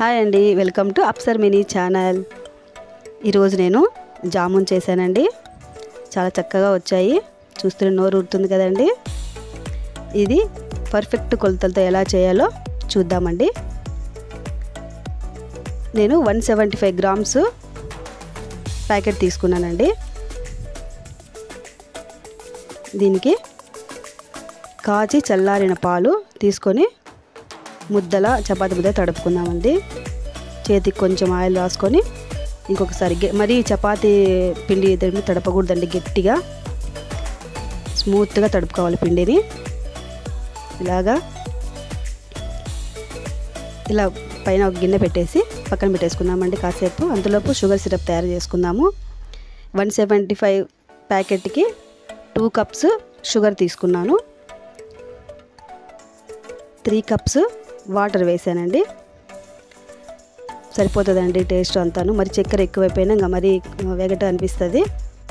hi అండి welcome to Apsar mini channel ఈరోజు నేను జామున్ చేశానండి చాలా చక్కగా వచ్చాయి చూస్తుంటే నోరు ఊరుతుంది కదండి ఇది పర్ఫెక్ట్ కొలతలతో ఎలా చేయాలో చూద్దామండి నేను one seventy five grams packet తీసుకున్నానండి దీనికి కాచి చల్లారిన పాలు తీసుకొని ముద్దల చపాతి ముద్ద తడుపుకుందామండి చేతికి కొంచెం ఆయిల్ రాసుకొని ఇంకొకసారి గె- మరీ చపాతీ పిండి తడిపి తడపకూడదండి గట్టిగా స్మూత్గా తడుపుకోవాలి పిండిని ఇలాగా ఇలా పైన ఒక గిన్నె పెట్టేసి పక్కన పెట్టేసుకుందామండి కాసేపు అంతలోపు షుగర్ సిరప్ తయారు చేసుకుందాము వన్ సెవెంటీ ఫైవ్ ప్యాకెట్కి టూ కప్స్ షుగర్ తీసుకున్నాను త్రీ కప్స్ వాటర్ వేసానండి సరిపోతుందండి టేస్ట్ అంతాను మరి చక్కెర ఎక్కువైపోయినా ఇంకా మరి వెగట అనిపిస్తుంది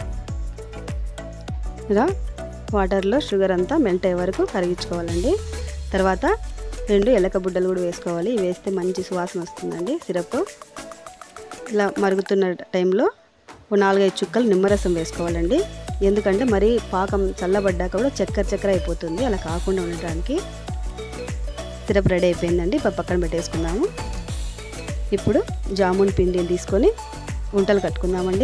ఇలా వాటర్లో షుగర్ అంతా మెల్ట్ అయ్యే వరకు కరిగించుకోవాలండి తర్వాత రెండు ఎలక బుడ్డలు కూడా వేసుకోవాలి ఇవి వేస్తే మంచి సువాసన వస్తుందండి సిరప్ ఇలా మరుగుతున్న టైంలో ఓ నాలుగైదు చుక్కలు నిమ్మరసం వేసుకోవాలండి ఎందుకంటే మరి పాకం చల్లబడ్డాక కూడా చక్కెర చక్కెర అయిపోతుంది అలా కాకుండా ఉండటానికి సిరప్ రెడీ అయిపోయిందండి ఇప్పుడు పక్కన పెట్టేసుకుందాము ఇప్పుడు జామున్ పిండిని తీసుకొని ఉంటలు కట్టుకుందామండి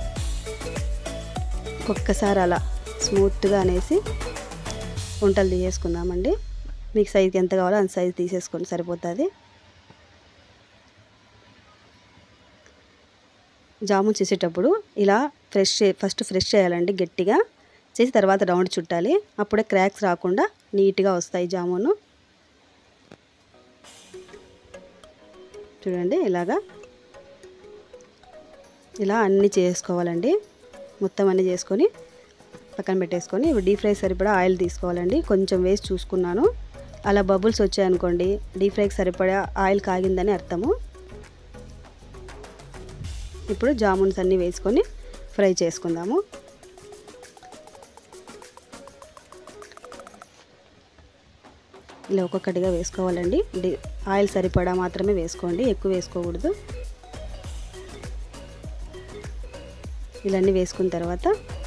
ఒక్కసారి అలా స్మూత్గా అనేసి ఉంటలు తీసేసుకుందామండి మీకు సైజుకి ఎంత కావాలో అంత సైజు తీసేసుకొని సరిపోతుంది జామున్ చేసేటప్పుడు ఇలా ఫ్రెష్ చే- ఫస్ట్ ఫ్రెష్ చేయాలండి గట్టిగా చేసి తర్వాత రౌండ్ చుట్టాలి అప్పుడే క్రాక్స్ రాకుండా నీట్గా వస్తాయి జామును చూడండి ఇలాగా ఇలా అన్నీ చేసుకోవాలండి మొత్తం అన్నీ చేసుకొని పక్కన పెట్టేసుకొని ఇప్పుడు డీప్ ఫ్రై సరిపడా ఆయిల్ తీసుకోవాలండి కొంచెం వేసి చూసుకున్నాను అలా బబుల్స్ వచ్చాయనుకోండి డీప్ ఫ్రైకి సరిపడా ఆయిల్ కాగిందని అర్థము ఇప్పుడు జామున్స్ అన్నీ వేసుకొని ఫ్రై చేసుకుందాము ఇలా ఒక్కొక్కటిగా వేసుకోవాలండి డి ఆయిల్ సరిపడా మాత్రమే వేసుకోండి ఎక్కువ వేసుకోకూడదు ఇలా అన్నీ వేసుకున్న తర్వాత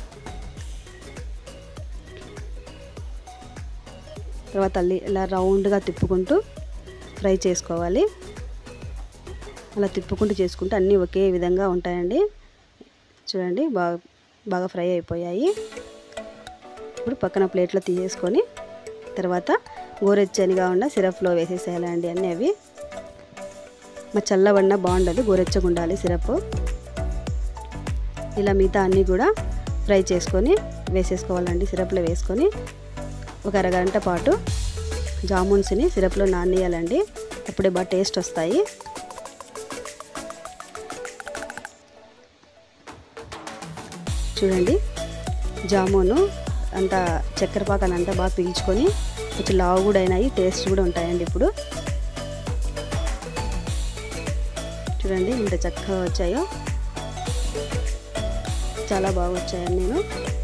తర్వాత అల్లి ఇలా రౌండ్గా తిప్పుకుంటూ ఫ్రై చేసుకోవాలి అలా తిప్పుకుంటూ చేసుకుంటే అన్నీ ఒకే విధంగా ఉంటాయండి చూడండి బాగా బాగా ఫ్రై అయిపోయాయి ఇప్పుడు పక్కన ప్లేట్లో తీసేసుకొని తర్వాత గోరెచ్చనిగా ఉన్న సిరప్లో వేసేసేయాలండి అన్నీ అవి మరి చల్లబడినా బాగుండదు గోరెచ్చగా ఉండాలి సిరప్ ఇలా మిగతా అన్నీ కూడా ఫ్రై చేసుకొని వేసేసుకోవాలండి సిరప్లో వేసుకొని ఒక అరగంట పాటు జామున్స్ని సిరప్లో నానేయాలండి అప్పుడే బాగా టేస్ట్ వస్తాయి చూడండి జామును అంతా చక్కెర పాకాన్ని అంతా బాగా పీల్చుకొని కొంచెం లావు కూడా అయినాయి టేస్ట్ కూడా ఉంటాయండి ఇప్పుడు చూడండి ఇంత చక్కగా వచ్చాయో చాలా బాగా వచ్చాయండి నేను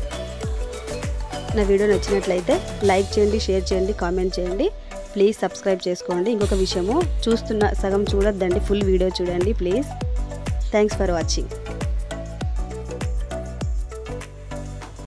నా వీడియో నచ్చినట్లయితే లైక్ చేయండి షేర్ చేయండి కామెంట్ చేయండి ప్లీజ్ సబ్స్క్రైబ్ చేసుకోండి ఇంకొక విషయము చూస్తున్న సగం చూడొద్దండి ఫుల్ వీడియో చూడండి ప్లీజ్ థ్యాంక్స్ ఫర్ వాచింగ్